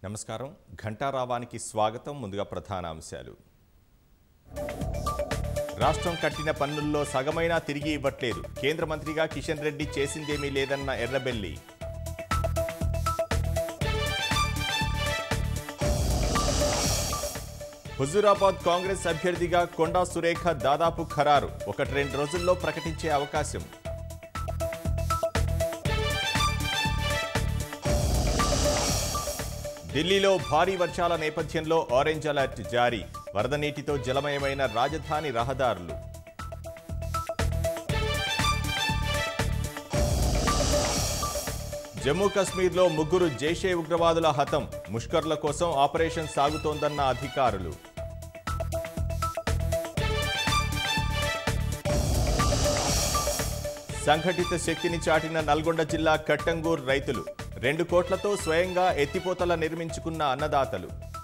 నమస్కారం ఘంటారావానికి స్వాగతం ముందుగా ప్రధాన అంశాలు రాష్ట్రం కట్టిన పన్నుల్లో సగమైనా తిరిగి ఇవ్వట్లేదు కేంద్ర మంత్రిగా కిషన్ రెడ్డి చేసిందేమీ లేదన్న ఎర్రబెల్లి హుజూరాబాద్ కాంగ్రెస్ అభ్యర్థిగా కొండా సురేఖ దాదాపు ఖరారు ఒకటి రెండు రోజుల్లో ప్రకటించే అవకాశం ఢిల్లీలో భారీ వర్షాల నేపథ్యంలో ఆరెంజ్ అలర్ట్ జారీ వరద నీటితో జలమయమైన రాజధాని రహదారులు జమ్మూ కశ్మీర్లో ముగ్గురు జైషే ఉగ్రవాదుల హతం ముష్కర్ల కోసం ఆపరేషన్ సాగుతోందన్న అధికారులు సంఘటిత శక్తిని చాటిన నల్గొండ జిల్లా కట్టంగూర్ రైతులు రెండు కోట్లతో స్వయంగా ఎత్తిపోతల నిర్మించుకున్న అన్నదాతలు